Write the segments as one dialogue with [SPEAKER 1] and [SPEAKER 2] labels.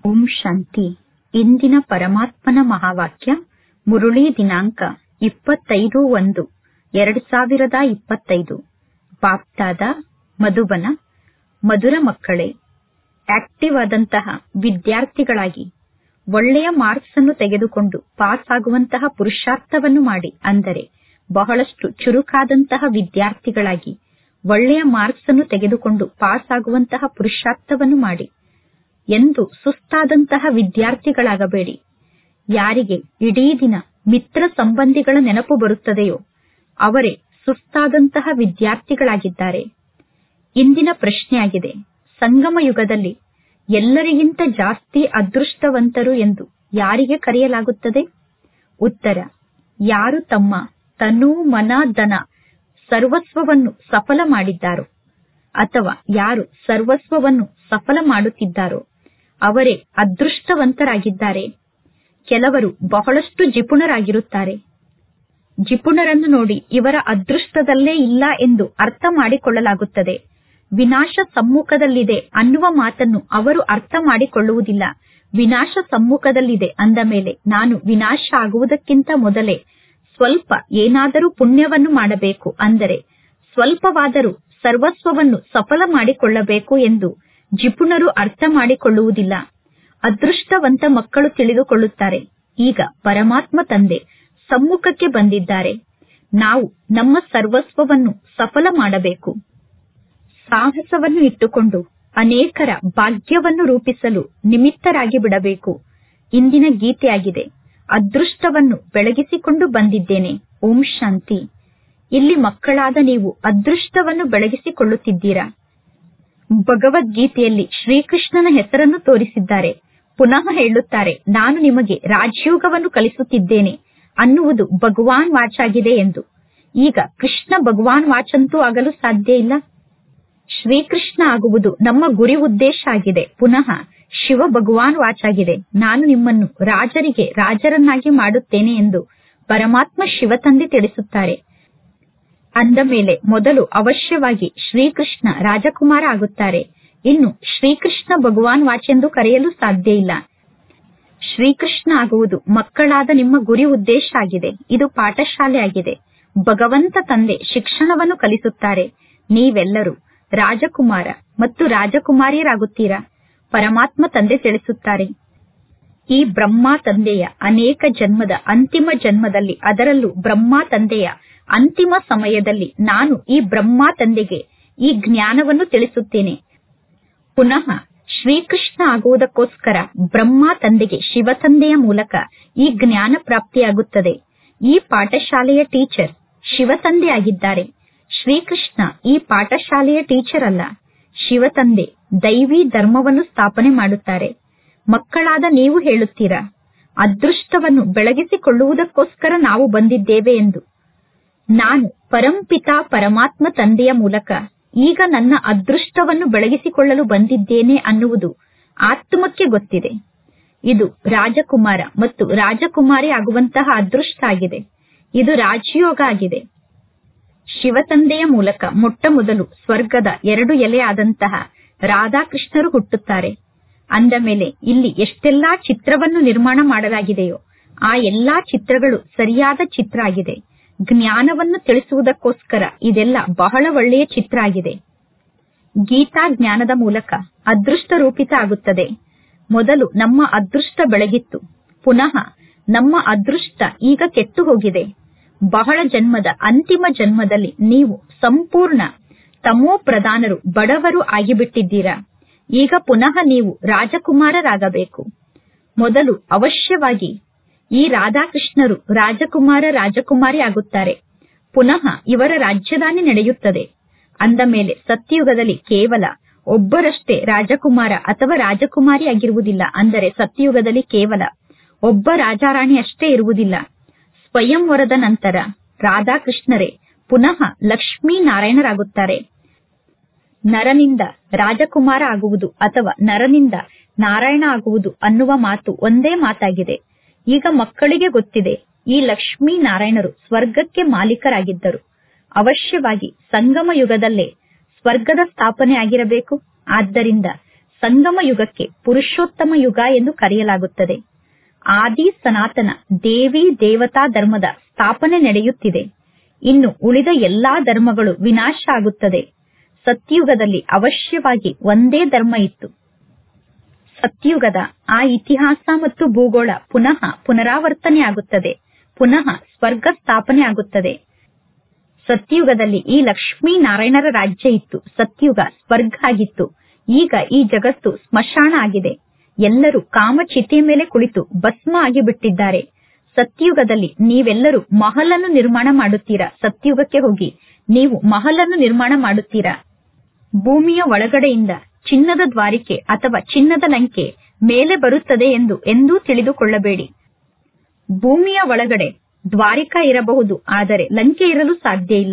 [SPEAKER 1] ಓಂ ಶಾಂತಿ ಇಂದಿನ ಪರಮಾತ್ಮನ ಮಹಾವಾಕ್ಯ ಮುರುಳಿ ದಿನಾಂಕ ಇಪ್ಪತ್ತೈದು ಒಂದು ಎರಡು ಸಾವಿರದ ಇಪ್ಪತ್ತೈದು ಬಾಪ್ದಾದ ಮಧುಬನ ಮಧುರ ಮಕ್ಕಳೇ ಆಕ್ಟಿವ್ ಆದಂತಹ ವಿದ್ಯಾರ್ಥಿಗಳಾಗಿ ಒಳ್ಳೆಯ ಮಾರ್ಕ್ಸ್ ಅನ್ನು ತೆಗೆದುಕೊಂಡು ಪಾಸ್ ಆಗುವಂತಹ ಪುರುಷಾರ್ಥವನ್ನು ಮಾಡಿ ಅಂದರೆ ಬಹಳಷ್ಟು ಚುರುಕಾದಂತಹ ವಿದ್ಯಾರ್ಥಿಗಳಾಗಿ ಒಳ್ಳೆಯ ಮಾರ್ಕ್ಸ್ ಅನ್ನು ತೆಗೆದುಕೊಂಡು ಪಾಸ್ ಆಗುವಂತಹ ಪುರುಷಾರ್ಥವನ್ನು ಮಾಡಿ ಎಂದು ಸುಸ್ತಾದಂತಹ ವಿದ್ಯಾರ್ಥಿಗಳಾಗಬೇಡಿ ಯಾರಿಗೆ ಇಡೀ ದಿನ ಮಿತ್ರ ಸಂಬಂಧಿಗಳ ನೆನಪು ಬರುತ್ತದೆಯೋ ಅವರೇ ಸುಸ್ತಾದಂತಹ ವಿದ್ಯಾರ್ಥಿಗಳಾಗಿದ್ದಾರೆ ಇಂದಿನ ಪ್ರಶ್ನೆಯಾಗಿದೆ ಸಂಗಮ ಯುಗದಲ್ಲಿ ಎಲ್ಲರಿಗಿಂತ ಜಾಸ್ತಿ ಅದೃಷ್ಟವಂತರು ಎಂದು ಯಾರಿಗೆ ಕರೆಯಲಾಗುತ್ತದೆ ಉತ್ತರ ಯಾರು ತಮ್ಮ ತನು ಮನ ಧನ ಸರ್ವಸ್ವವನ್ನು ಸಫಲ ಮಾಡಿದ್ದಾರೋ ಅಥವಾ ಯಾರು ಸರ್ವಸ್ವವನ್ನು ಸಫಲ ಮಾಡುತ್ತಿದ್ದಾರೋ ಅವರೇ ಅದೃಷ್ಟವಂತರಾಗಿದ್ದಾರೆ ಕೆಲವರು ಬಹಳಷ್ಟು ಜಿಪುಣರಾಗಿರುತ್ತಾರೆ ಜಿಪುಣರನ್ನು ನೋಡಿ ಇವರ ಅದೃಷ್ಟದಲ್ಲೇ ಇಲ್ಲ ಎಂದು ಅರ್ಥ ಮಾಡಿಕೊಳ್ಳಲಾಗುತ್ತದೆ ವಿನಾಶ ಸಮ್ಮುಖದಲ್ಲಿದೆ ಅನ್ನುವ ಮಾತನ್ನು ಅವರು ಅರ್ಥ ಮಾಡಿಕೊಳ್ಳುವುದಿಲ್ಲ ವಿನಾಶ ಸಮ್ಮುಖದಲ್ಲಿದೆ ಅಂದ ಮೇಲೆ ನಾನು ವಿನಾಶ ಆಗುವುದಕ್ಕಿಂತ ಮೊದಲೇ ಸ್ವಲ್ಪ ಏನಾದರೂ ಪುಣ್ಯವನ್ನು ಮಾಡಬೇಕು ಅಂದರೆ ಸ್ವಲ್ಪವಾದರೂ ಸರ್ವಸ್ವವನ್ನು ಸಫಲ ಮಾಡಿಕೊಳ್ಳಬೇಕು ಎಂದು ಜಿಪುಣರು ಅರ್ಥ ಮಾಡಿಕೊಳ್ಳುವುದಿಲ್ಲ ಅದೃಷ್ಟವಂತ ಮಕ್ಕಳು ತಿಳಿದುಕೊಳ್ಳುತ್ತಾರೆ ಈಗ ಪರಮಾತ್ಮ ತಂದೆ ಸಮ್ಮುಖಕ್ಕೆ ಬಂದಿದ್ದಾರೆ ನಾವು ನಮ್ಮ ಸರ್ವಸ್ವವನ್ನು ಸಫಲ ಮಾಡಬೇಕು ಸಾಹಸವನ್ನು ಇಟ್ಟುಕೊಂಡು ಅನೇಕರ ಭಾಗ್ಯವನ್ನು ರೂಪಿಸಲು ನಿಮಿತ್ತರಾಗಿ ಬಿಡಬೇಕು ಇಂದಿನ ಗೀತೆಯಾಗಿದೆ ಅದೃಷ್ಟವನ್ನು ಬೆಳಗಿಸಿಕೊಂಡು ಬಂದಿದ್ದೇನೆ ಓಂ ಶಾಂತಿ ಇಲ್ಲಿ ಮಕ್ಕಳಾದ ನೀವು ಅದೃಷ್ಟವನ್ನು ಬೆಳಗಿಸಿಕೊಳ್ಳುತ್ತಿದ್ದೀರಾ ಭಗವದ್ಗೀತೆಯಲ್ಲಿ ಶ್ರೀಕೃಷ್ಣನ ಹೆಸರನ್ನು ತೋರಿಸಿದ್ದಾರೆ ಪುನಃ ಹೇಳುತ್ತಾರೆ ನಾನು ನಿಮಗೆ ರಾಜಯೋಗವನ್ನು ಕಲಿಸುತ್ತಿದ್ದೇನೆ ಅನ್ನುವುದು ಭಗವಾನ್ ವಾಚಾಗಿದೆ ಎಂದು ಈಗ ಕೃಷ್ಣ ಭಗವಾನ್ ವಾಚಂತೂ ಆಗಲು ಸಾಧ್ಯ ಇಲ್ಲ ಶ್ರೀಕೃಷ್ಣ ಆಗುವುದು ನಮ್ಮ ಗುರಿ ಉದ್ದೇಶ ಆಗಿದೆ ಪುನಃ ಶಿವ ಭಗವಾನ್ ವಾಚಾಗಿದೆ ನಾನು ನಿಮ್ಮನ್ನು ರಾಜರಿಗೆ ರಾಜರನ್ನಾಗಿ ಮಾಡುತ್ತೇನೆ ಎಂದು ಪರಮಾತ್ಮ ಶಿವ ತಂದೆ ತಿಳಿಸುತ್ತಾರೆ ಅಂದ ಮೇಲೆ ಮೊದಲು ಅವಶ್ಯವಾಗಿ ಶ್ರೀಕೃಷ್ಣ ರಾಜಕುಮಾರ ಆಗುತ್ತಾರೆ ಇನ್ನು ಶ್ರೀಕೃಷ್ಣ ಭಗವಾನ್ ವಾಚೆಂದು ಕರೆಯಲು ಸಾಧ್ಯ ಇಲ್ಲ ಶ್ರೀಕೃಷ್ಣ ಆಗುವುದು ಮಕ್ಕಳಾದ ನಿಮ್ಮ ಗುರಿ ಉದ್ದೇಶ ಆಗಿದೆ ಇದು ಪಾಠಶಾಲೆ ಆಗಿದೆ ಭಗವಂತ ತಂದೆ ಶಿಕ್ಷಣವನ್ನು ಕಲಿಸುತ್ತಾರೆ ನೀವೆಲ್ಲರೂ ರಾಜಕುಮಾರ ಮತ್ತು ರಾಜಕುಮಾರಿಯರಾಗುತ್ತೀರಾ ಪರಮಾತ್ಮ ತಂದೆ ತಿಳಿಸುತ್ತಾರೆ ಈ ಬ್ರಹ್ಮ ತಂದೆಯ ಅನೇಕ ಜನ್ಮದ ಅಂತಿಮ ಜನ್ಮದಲ್ಲಿ ಅದರಲ್ಲೂ ಬ್ರಹ್ಮ ತಂದೆಯ ಅಂತಿಮ ಸಮಯದಲ್ಲಿ ನಾನು ಈ ಬ್ರಹ್ಮ ತಂದೆಗೆ ಈ ಜ್ಞಾನವನ್ನು ತಿಳಿಸುತ್ತೇನೆ ಪುನಃ ಶ್ರೀಕೃಷ್ಣ ಆಗುವುದಕ್ಕೋಸ್ಕರ ಬ್ರಹ್ಮ ತಂದೆಗೆ ಶಿವ ತಂದೆಯ ಮೂಲಕ ಈ ಜ್ಞಾನ ಪ್ರಾಪ್ತಿಯಾಗುತ್ತದೆ ಈ ಪಾಠಶಾಲೆಯ ಟೀಚರ್ ಶಿವ ತಂದೆ ಆಗಿದ್ದಾರೆ ಶ್ರೀಕೃಷ್ಣ ಈ ಪಾಠಶಾಲೆಯ ಟೀಚರ್ ಅಲ್ಲ ಶಿವ ತಂದೆ ದೈವಿ ಧರ್ಮವನ್ನು ಸ್ಥಾಪನೆ ಮಾಡುತ್ತಾರೆ ಮಕ್ಕಳಾದ ನೀವು ಹೇಳುತ್ತೀರಾ ಅದೃಷ್ಟವನ್ನು ಬೆಳಗಿಸಿಕೊಳ್ಳುವುದಕ್ಕೋಸ್ಕರ ನಾವು ಬಂದಿದ್ದೇವೆ ಎಂದು ನಾನು ಪರಂಪಿತಾ ಪರಮಾತ್ಮ ತಂದೆಯ ಮೂಲಕ ಈಗ ನನ್ನ ಅದೃಷ್ಟವನ್ನು ಬೆಳಗಿಸಿಕೊಳ್ಳಲು ಬಂದಿದ್ದೇನೆ ಅನ್ನುವುದು ಆತ್ಮಕ್ಕೆ ಗೊತ್ತಿದೆ ಇದು ರಾಜಕುಮಾರ ಮತ್ತು ರಾಜಕುಮಾರಿ ಆಗುವಂತಹ ಅದೃಷ್ಟ ಆಗಿದೆ ಇದು ರಾಜಯೋಗ ಆಗಿದೆ ಶಿವತಂದೆಯ ಮೂಲಕ ಮೊಟ್ಟ ಮೊದಲು ಸ್ವರ್ಗದ ಎರಡು ಎಲೆ ಆದಂತಹ ರಾಧಾಕೃಷ್ಣರು ಹುಟ್ಟುತ್ತಾರೆ ಅಂದ ಮೇಲೆ ಇಲ್ಲಿ ಎಷ್ಟೆಲ್ಲಾ ಚಿತ್ರವನ್ನು ನಿರ್ಮಾಣ ಮಾಡಲಾಗಿದೆಯೋ ಆ ಎಲ್ಲಾ ಚಿತ್ರಗಳು ಸರಿಯಾದ ಚಿತ್ರ ಆಗಿದೆ ಜ್ಞಾನವನ್ನು ತಿಳಿಸುವುದಕ್ಕೋಸ್ಕರ ಇದೆಲ್ಲ ಬಹಳ ಒಳ್ಳೆಯ ಚಿತ್ರ ಆಗಿದೆ ಗೀತಾ ಜ್ಞಾನದ ಮೂಲಕ ಅದೃಷ್ಟ ರೂಪಿತ ಆಗುತ್ತದೆ ಮೊದಲು ನಮ್ಮ ಅದೃಷ್ಟ ಬೆಳಗಿತ್ತು ಪುನಃ ನಮ್ಮ ಅದೃಷ್ಟ ಈಗ ಕೆಟ್ಟು ಹೋಗಿದೆ ಬಹಳ ಜನ್ಮದ ಅಂತಿಮ ಜನ್ಮದಲ್ಲಿ ನೀವು ಸಂಪೂರ್ಣ ತಮೋ ಪ್ರಧಾನರು ಬಡವರು ಆಗಿಬಿಟ್ಟಿದ್ದೀರಾ ಈಗ ಪುನಃ ನೀವು ರಾಜಕುಮಾರರಾಗಬೇಕು ಮೊದಲು ಅವಶ್ಯವಾಗಿ ಈ ರಾಧಾಕೃಷ್ಣರು ರಾಜಕುಮಾರ ರಾಜಕುಮಾರಿ ಆಗುತ್ತಾರೆ ಪುನಃ ಇವರ ರಾಜ್ಯದಾನಿ ನಡೆಯುತ್ತದೆ ಅಂದ ಮೇಲೆ ಸತ್ಯಯುಗದಲ್ಲಿ ಕೇವಲ ಒಬ್ಬರಷ್ಟೇ ರಾಜಕುಮಾರ ಅಥವಾ ರಾಜಕುಮಾರಿ ಆಗಿರುವುದಿಲ್ಲ ಅಂದರೆ ಸತ್ಯಯುಗದಲ್ಲಿ ಕೇವಲ ಒಬ್ಬ ರಾಜಾರಾಣಿ ಅಷ್ಟೇ ಇರುವುದಿಲ್ಲ ಸ್ವಯಂವರದ ನಂತರ ರಾಧಾಕೃಷ್ಣರೇ ಪುನಃ ಲಕ್ಷ್ಮೀ ನಾರಾಯಣರಾಗುತ್ತಾರೆ ನರನಿಂದ ರಾಜಕುಮಾರ ಆಗುವುದು ಅಥವಾ ನರನಿಂದ ನಾರಾಯಣ ಆಗುವುದು ಅನ್ನುವ ಮಾತು ಒಂದೇ ಮಾತಾಗಿದೆ ಈಗ ಮಕ್ಕಳಿಗೆ ಗೊತ್ತಿದೆ ಈ ಲಕ್ಷ್ಮೀ ನಾರಾಯಣರು ಸ್ವರ್ಗಕ್ಕೆ ಮಾಲೀಕರಾಗಿದ್ದರು ಅವಶ್ಯವಾಗಿ ಸಂಗಮ ಯುಗದಲ್ಲೇ ಸ್ವರ್ಗದ ಸ್ಥಾಪನೆ ಆಗಿರಬೇಕು ಆದ್ದರಿಂದ ಸಂಗಮ ಯುಗಕ್ಕೆ ಪುರುಷೋತ್ತಮ ಯುಗ ಎಂದು ಕರೆಯಲಾಗುತ್ತದೆ ಆದಿ ಸನಾತನ ದೇವಿ ದೇವತಾ ಧರ್ಮದ ಸ್ಥಾಪನೆ ನಡೆಯುತ್ತಿದೆ ಇನ್ನು ಉಳಿದ ಎಲ್ಲಾ ಧರ್ಮಗಳು ವಿನಾಶ ಆಗುತ್ತದೆ ಸತ್ಯುಗದಲ್ಲಿ ಅವಶ್ಯವಾಗಿ ಒಂದೇ ಧರ್ಮ ಇತ್ತು ಸತ್ಯುಗದ ಆ ಇತಿಹಾಸ ಮತ್ತು ಭೂಗೋಳ ಪುನಃ ಪುನರಾವರ್ತನೆ ಆಗುತ್ತದೆ ಪುನಃ ಸ್ವರ್ಗ ಸ್ಥಾಪನೆ ಆಗುತ್ತದೆ ಸತ್ಯುಗದಲ್ಲಿ ಈ ಲಕ್ಷ್ಮೀ ನಾರಾಯಣರ ರಾಜ್ಯ ಇತ್ತು ಸತ್ಯುಗ ಸ್ವರ್ಗ ಆಗಿತ್ತು ಈಗ ಈ ಜಗತ್ತು ಸ್ಮಶಾನ ಆಗಿದೆ ಎಲ್ಲರೂ ಕಾಮಚಿತೆಯ ಮೇಲೆ ಕುಳಿತು ಭಸ್ಮ ಆಗಿಬಿಟ್ಟಿದ್ದಾರೆ ಸತ್ಯುಗದಲ್ಲಿ ನೀವೆಲ್ಲರೂ ಮಹಲನ್ನು ನಿರ್ಮಾಣ ಮಾಡುತ್ತೀರಾ ಸತ್ಯುಗಕ್ಕೆ ಹೋಗಿ ನೀವು ಮಹಲನ್ನು ನಿರ್ಮಾಣ ಮಾಡುತ್ತೀರಾ ಭೂಮಿಯ ಒಳಗಡೆಯಿಂದ ಚಿನ್ನದ ದ್ವಾರಿಕೆ ಅಥವಾ ಚಿನ್ನದ ಲಂಕೆ ಮೇಲೆ ಬರುತ್ತದೆ ಎಂದು ಎಂದೂ ತಿಳಿದುಕೊಳ್ಳಬೇಡಿ ಭೂಮಿಯ ಒಳಗಡೆ ದ್ವಾರಿಕಾ ಇರಬಹುದು ಆದರೆ ಲಂಕೆ ಇರಲು ಸಾಧ್ಯ ಇಲ್ಲ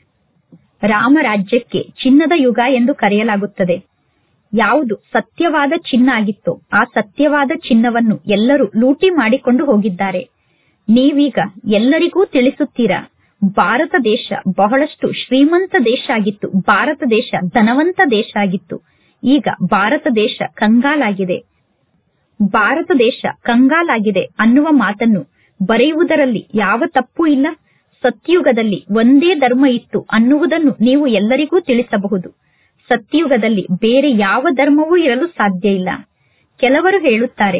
[SPEAKER 1] ರಾಮರಾಜ್ಯಕ್ಕೆ ಚಿನ್ನದ ಯುಗ ಎಂದು ಕರೆಯಲಾಗುತ್ತದೆ ಯಾವುದು ಸತ್ಯವಾದ ಚಿನ್ನ ಆಗಿತ್ತೋ ಆ ಸತ್ಯವಾದ ಚಿನ್ನವನ್ನು ಎಲ್ಲರೂ ಲೂಟಿ ಮಾಡಿಕೊಂಡು ಹೋಗಿದ್ದಾರೆ ನೀವೀಗ ಎಲ್ಲರಿಗೂ ತಿಳಿಸುತ್ತೀರಾ ಭಾರತ ದೇಶ ಬಹಳಷ್ಟು ಶ್ರೀಮಂತ ದೇಶ ಆಗಿತ್ತು ಭಾರತ ದೇಶ ಧನವಂತ ದೇಶ ಆಗಿತ್ತು ಈಗ ಭಾರತ ದೇಶ ಕಂಗಾಲಾಗಿದೆ ಭಾರತ ದೇಶ ಕಂಗಾಲಾಗಿದೆ ಅನ್ನುವ ಮಾತನ್ನು ಬರೆಯುವುದರಲ್ಲಿ ಯಾವ ತಪ್ಪು ಇಲ್ಲ ಸತ್ಯುಗದಲ್ಲಿ ಒಂದೇ ಧರ್ಮ ಇತ್ತು ಅನ್ನುವುದನ್ನು ನೀವು ಎಲ್ಲರಿಗೂ ತಿಳಿಸಬಹುದು ಸತ್ಯುಗದಲ್ಲಿ ಬೇರೆ ಯಾವ ಧರ್ಮವೂ ಇರಲು ಸಾಧ್ಯ ಇಲ್ಲ ಕೆಲವರು ಹೇಳುತ್ತಾರೆ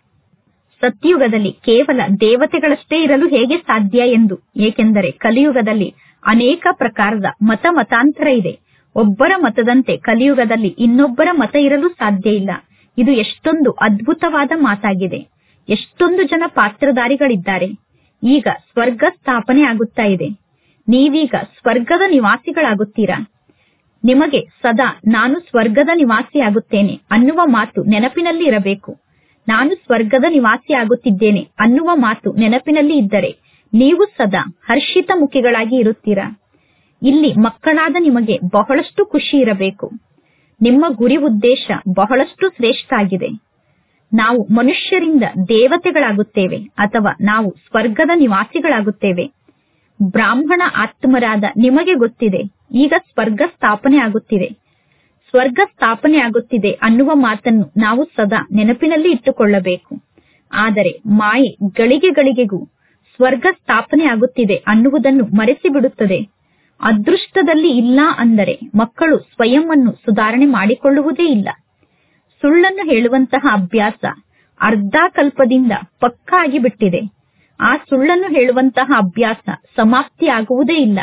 [SPEAKER 1] ಸತ್ಯುಗದಲ್ಲಿ ಕೇವಲ ದೇವತೆಗಳಷ್ಟೇ ಇರಲು ಹೇಗೆ ಸಾಧ್ಯ ಎಂದು ಏಕೆಂದರೆ ಕಲಿಯುಗದಲ್ಲಿ ಅನೇಕ ಪ್ರಕಾರದ ಮತ ಮತಾಂತರ ಇದೆ ಒಬ್ಬರ ಮತದಂತೆ ಕಲಿಯುಗದಲ್ಲಿ ಇನ್ನೊಬ್ಬರ ಮತ ಇರಲು ಸಾಧ್ಯ ಇಲ್ಲ ಇದು ಎಷ್ಟೊಂದು ಅದ್ಭುತವಾದ ಮಾತಾಗಿದೆ ಎಷ್ಟೊಂದು ಜನ ಪಾತ್ರಧಾರಿಗಳಿದ್ದಾರೆ ಈಗ ಸ್ವರ್ಗ ಸ್ಥಾಪನೆ ಆಗುತ್ತಾ ಇದೆ ನೀವೀಗ ಸ್ವರ್ಗದ ನಿವಾಸಿಗಳಾಗುತ್ತೀರಾ ನಿಮಗೆ ಸದಾ ನಾನು ಸ್ವರ್ಗದ ನಿವಾಸಿಯಾಗುತ್ತೇನೆ ಅನ್ನುವ ಮಾತು ನೆನಪಿನಲ್ಲಿ ಇರಬೇಕು ನಾನು ಸ್ವರ್ಗದ ನಿವಾಸಿ ಆಗುತ್ತಿದ್ದೇನೆ ಅನ್ನುವ ಮಾತು ನೆನಪಿನಲ್ಲಿ ಇದ್ದರೆ ನೀವು ಸದಾ ಹರ್ಷಿತ ಮುಖಿಗಳಾಗಿ ಇರುತ್ತೀರಾ ಇಲ್ಲಿ ಮಕ್ಕಳಾದ ನಿಮಗೆ ಬಹಳಷ್ಟು ಖುಷಿ ಇರಬೇಕು ನಿಮ್ಮ ಗುರಿ ಉದ್ದೇಶ ಬಹಳಷ್ಟು ಶ್ರೇಷ್ಠ ಆಗಿದೆ ನಾವು ಮನುಷ್ಯರಿಂದ ದೇವತೆಗಳಾಗುತ್ತೇವೆ ಅಥವಾ ನಾವು ಸ್ವರ್ಗದ ನಿವಾಸಿಗಳಾಗುತ್ತೇವೆ ಬ್ರಾಹ್ಮಣ ಆತ್ಮರಾದ ನಿಮಗೆ ಗೊತ್ತಿದೆ ಈಗ ಸ್ವರ್ಗ ಸ್ಥಾಪನೆ ಆಗುತ್ತಿದೆ ಸ್ವರ್ಗ ಸ್ಥಾಪನೆ ಆಗುತ್ತಿದೆ ಅನ್ನುವ ಮಾತನ್ನು ನಾವು ಸದಾ ನೆನಪಿನಲ್ಲಿ ಇಟ್ಟುಕೊಳ್ಳಬೇಕು ಆದರೆ ಮಾಯೆ ಗಳಿಗೆ ಗಳಿಗೆಗೂ ಸ್ವರ್ಗ ಸ್ಥಾಪನೆ ಆಗುತ್ತಿದೆ ಅನ್ನುವುದನ್ನು ಮರೆಸಿ ಬಿಡುತ್ತದೆ ಅದೃಷ್ಟದಲ್ಲಿ ಇಲ್ಲ ಅಂದರೆ ಮಕ್ಕಳು ಸ್ವಯಂ ಅನ್ನು ಸುಧಾರಣೆ ಮಾಡಿಕೊಳ್ಳುವುದೇ ಇಲ್ಲ ಸುಳ್ಳನ್ನು ಹೇಳುವಂತಹ ಅಭ್ಯಾಸ ಅರ್ಧ ಕಲ್ಪದಿಂದ ಪಕ್ಕಾ ಆಗಿಬಿಟ್ಟಿದೆ ಆ ಸುಳ್ಳನ್ನು ಹೇಳುವಂತಹ ಅಭ್ಯಾಸ ಸಮಾಪ್ತಿ ಆಗುವುದೇ ಇಲ್ಲ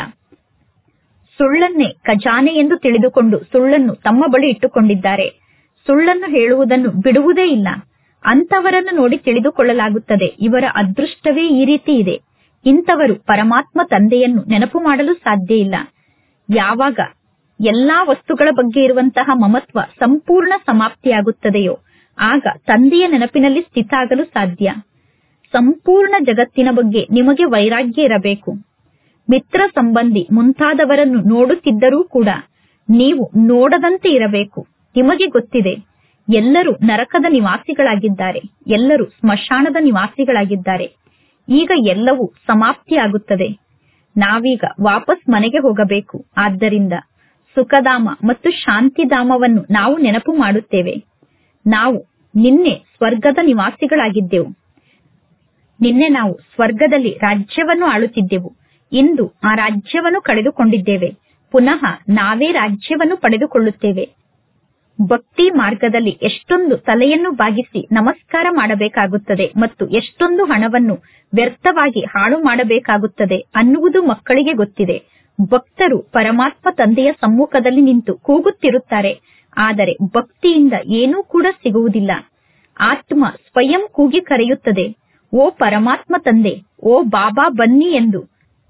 [SPEAKER 1] ಸುಳ್ಳನ್ನೇ ಖಜಾನೆ ಎಂದು ತಿಳಿದುಕೊಂಡು ಸುಳ್ಳನ್ನು ತಮ್ಮ ಬಳಿ ಇಟ್ಟುಕೊಂಡಿದ್ದಾರೆ ಸುಳ್ಳನ್ನು ಹೇಳುವುದನ್ನು ಬಿಡುವುದೇ ಇಲ್ಲ ಅಂತವರನ್ನು ನೋಡಿ ತಿಳಿದುಕೊಳ್ಳಲಾಗುತ್ತದೆ ಇವರ ಅದೃಷ್ಟವೇ ಈ ರೀತಿ ಇದೆ ಇಂಥವರು ಪರಮಾತ್ಮ ತಂದೆಯನ್ನು ನೆನಪು ಮಾಡಲು ಸಾಧ್ಯ ಇಲ್ಲ ಯಾವಾಗ ಎಲ್ಲಾ ವಸ್ತುಗಳ ಬಗ್ಗೆ ಇರುವಂತಹ ಮಮತ್ವ ಸಂಪೂರ್ಣ ಸಮಾಪ್ತಿಯಾಗುತ್ತದೆಯೋ ಆಗ ತಂದೆಯ ನೆನಪಿನಲ್ಲಿ ಸ್ಥಿತ ಆಗಲು ಸಾಧ್ಯ ಸಂಪೂರ್ಣ ಜಗತ್ತಿನ ಬಗ್ಗೆ ನಿಮಗೆ ವೈರಾಗ್ಯ ಇರಬೇಕು ಮಿತ್ರ ಸಂಬಂಧಿ ಮುಂತಾದವರನ್ನು ನೋಡುತ್ತಿದ್ದರೂ ಕೂಡ ನೀವು ನೋಡದಂತೆ ಇರಬೇಕು ನಿಮಗೆ ಗೊತ್ತಿದೆ ಎಲ್ಲರೂ ನರಕದ ನಿವಾಸಿಗಳಾಗಿದ್ದಾರೆ ಎಲ್ಲರೂ ಸ್ಮಶಾನದ ನಿವಾಸಿಗಳಾಗಿದ್ದಾರೆ ಈಗ ಎಲ್ಲವೂ ಸಮಾಪ್ತಿಯಾಗುತ್ತದೆ ನಾವೀಗ ವಾಪಸ್ ಮನೆಗೆ ಹೋಗಬೇಕು ಆದ್ದರಿಂದ ಸುಖಧಾಮ ಮತ್ತು ಶಾಂತಿಧಾಮವನ್ನು ನಾವು ನೆನಪು ಮಾಡುತ್ತೇವೆ ನಾವು ನಿನ್ನೆ ಸ್ವರ್ಗದ ನಿವಾಸಿಗಳಾಗಿದ್ದೆವು ನಿನ್ನೆ ನಾವು ಸ್ವರ್ಗದಲ್ಲಿ ರಾಜ್ಯವನ್ನು ಆಳುತ್ತಿದ್ದೆವು ಇಂದು ಆ ರಾಜ್ಯವನ್ನು ಕಳೆದುಕೊಂಡಿದ್ದೇವೆ ಪುನಃ ನಾವೇ ರಾಜ್ಯವನ್ನು ಪಡೆದುಕೊಳ್ಳುತ್ತೇವೆ ಭಕ್ತಿ ಮಾರ್ಗದಲ್ಲಿ ಎಷ್ಟೊಂದು ತಲೆಯನ್ನು ಬಾಗಿಸಿ ನಮಸ್ಕಾರ ಮಾಡಬೇಕಾಗುತ್ತದೆ ಮತ್ತು ಎಷ್ಟೊಂದು ಹಣವನ್ನು ವ್ಯರ್ಥವಾಗಿ ಹಾಳು ಮಾಡಬೇಕಾಗುತ್ತದೆ ಅನ್ನುವುದು ಮಕ್ಕಳಿಗೆ ಗೊತ್ತಿದೆ ಭಕ್ತರು ಪರಮಾತ್ಮ ತಂದೆಯ ಸಮ್ಮುಖದಲ್ಲಿ ನಿಂತು ಕೂಗುತ್ತಿರುತ್ತಾರೆ ಆದರೆ ಭಕ್ತಿಯಿಂದ ಏನೂ ಕೂಡ ಸಿಗುವುದಿಲ್ಲ ಆತ್ಮ ಸ್ವಯಂ ಕೂಗಿ ಕರೆಯುತ್ತದೆ ಓ ಪರಮಾತ್ಮ ತಂದೆ ಓ ಬಾಬಾ ಬನ್ನಿ ಎಂದು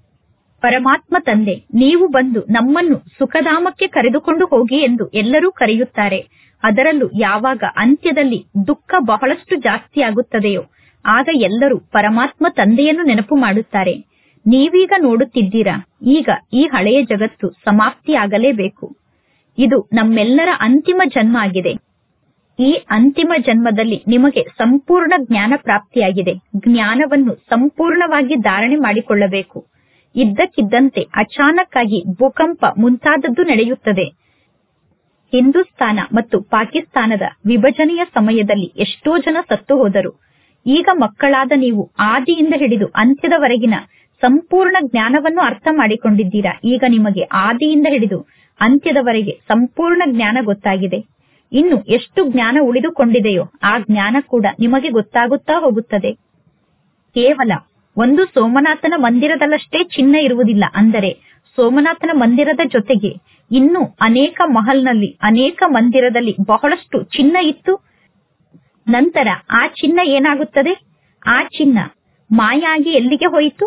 [SPEAKER 1] ಪರಮಾತ್ಮ ತಂದೆ ನೀವು ಬಂದು ನಮ್ಮನ್ನು ಸುಖಧಾಮಕ್ಕೆ ಕರೆದುಕೊಂಡು ಹೋಗಿ ಎಂದು ಎಲ್ಲರೂ ಕರೆಯುತ್ತಾರೆ ಅದರಲ್ಲೂ ಯಾವಾಗ ಅಂತ್ಯದಲ್ಲಿ ದುಃಖ ಬಹಳಷ್ಟು ಜಾಸ್ತಿ ಆಗುತ್ತದೆಯೋ ಆಗ ಎಲ್ಲರೂ ಪರಮಾತ್ಮ ತಂದೆಯನ್ನು ನೆನಪು ಮಾಡುತ್ತಾರೆ ನೀವೀಗ ನೋಡುತ್ತಿದ್ದೀರಾ ಈಗ ಈ ಹಳೆಯ ಜಗತ್ತು ಸಮಾಪ್ತಿಯಾಗಲೇಬೇಕು ಇದು ನಮ್ಮೆಲ್ಲರ ಅಂತಿಮ ಜನ್ಮ ಆಗಿದೆ ಈ ಅಂತಿಮ ಜನ್ಮದಲ್ಲಿ ನಿಮಗೆ ಸಂಪೂರ್ಣ ಜ್ಞಾನ ಪ್ರಾಪ್ತಿಯಾಗಿದೆ ಜ್ಞಾನವನ್ನು ಸಂಪೂರ್ಣವಾಗಿ ಧಾರಣೆ ಮಾಡಿಕೊಳ್ಳಬೇಕು ಇದ್ದಕ್ಕಿದ್ದಂತೆ ಅಚಾನಕ್ ಆಗಿ ಭೂಕಂಪ ಮುಂತಾದದ್ದು ನಡೆಯುತ್ತದೆ ಹಿಂದೂಸ್ತಾನ ಮತ್ತು ಪಾಕಿಸ್ತಾನದ ವಿಭಜನೆಯ ಸಮಯದಲ್ಲಿ ಎಷ್ಟೋ ಜನ ಸತ್ತು ಹೋದರು ಈಗ ಮಕ್ಕಳಾದ ನೀವು ಆದಿಯಿಂದ ಹಿಡಿದು ಅಂತ್ಯದವರೆಗಿನ ಸಂಪೂರ್ಣ ಜ್ಞಾನವನ್ನು ಅರ್ಥ ಮಾಡಿಕೊಂಡಿದ್ದೀರಾ ಈಗ ನಿಮಗೆ ಆದಿಯಿಂದ ಹಿಡಿದು ಅಂತ್ಯದವರೆಗೆ ಸಂಪೂರ್ಣ ಜ್ಞಾನ ಗೊತ್ತಾಗಿದೆ ಇನ್ನು ಎಷ್ಟು ಜ್ಞಾನ ಉಳಿದುಕೊಂಡಿದೆಯೋ ಆ ಜ್ಞಾನ ಕೂಡ ನಿಮಗೆ ಗೊತ್ತಾಗುತ್ತಾ ಹೋಗುತ್ತದೆ ಕೇವಲ ಒಂದು ಸೋಮನಾಥನ ಮಂದಿರದಲ್ಲಷ್ಟೇ ಚಿನ್ನ ಇರುವುದಿಲ್ಲ ಅಂದರೆ ಸೋಮನಾಥನ ಮಂದಿರದ ಜೊತೆಗೆ ಇನ್ನೂ ಅನೇಕ ಮಹಲ್ನಲ್ಲಿ ಅನೇಕ ಮಂದಿರದಲ್ಲಿ ಬಹಳಷ್ಟು ಚಿನ್ನ ಇತ್ತು ನಂತರ ಆ ಚಿನ್ನ ಏನಾಗುತ್ತದೆ ಆ ಚಿನ್ನ ಮಾಯಾಗಿ ಎಲ್ಲಿಗೆ ಹೋಯಿತು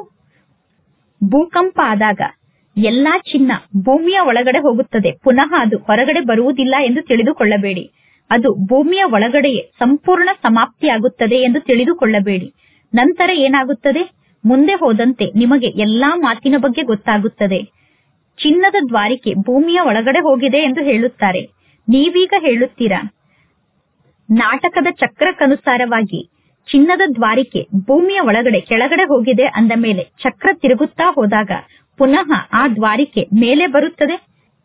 [SPEAKER 1] ಭೂಕಂಪ ಆದಾಗ ಎಲ್ಲಾ ಚಿನ್ನ ಭೂಮಿಯ ಒಳಗಡೆ ಹೋಗುತ್ತದೆ ಪುನಃ ಅದು ಹೊರಗಡೆ ಬರುವುದಿಲ್ಲ ಎಂದು ತಿಳಿದುಕೊಳ್ಳಬೇಡಿ ಅದು ಭೂಮಿಯ ಒಳಗಡೆಯೇ ಸಂಪೂರ್ಣ ಸಮಾಪ್ತಿಯಾಗುತ್ತದೆ ಎಂದು ತಿಳಿದುಕೊಳ್ಳಬೇಡಿ ನಂತರ ಏನಾಗುತ್ತದೆ ಮುಂದೆ ಹೋದಂತೆ ನಿಮಗೆ ಎಲ್ಲಾ ಮಾತಿನ ಬಗ್ಗೆ ಗೊತ್ತಾಗುತ್ತದೆ ಚಿನ್ನದ ದ್ವಾರಿಕೆ ಭೂಮಿಯ ಒಳಗಡೆ ಹೋಗಿದೆ ಎಂದು ಹೇಳುತ್ತಾರೆ ನೀವೀಗ ಹೇಳುತ್ತೀರಾ ನಾಟಕದ ಚಕ್ರಕ್ಕನುಸಾರವಾಗಿ ಚಿನ್ನದ ದ್ವಾರಿಕೆ ಭೂಮಿಯ ಒಳಗಡೆ ಕೆಳಗಡೆ ಹೋಗಿದೆ ಅಂದ ಮೇಲೆ ಚಕ್ರ ತಿರುಗುತ್ತಾ ಹೋದಾಗ ಪುನಃ ಆ ದ್ವಾರಿಕೆ ಮೇಲೆ ಬರುತ್ತದೆ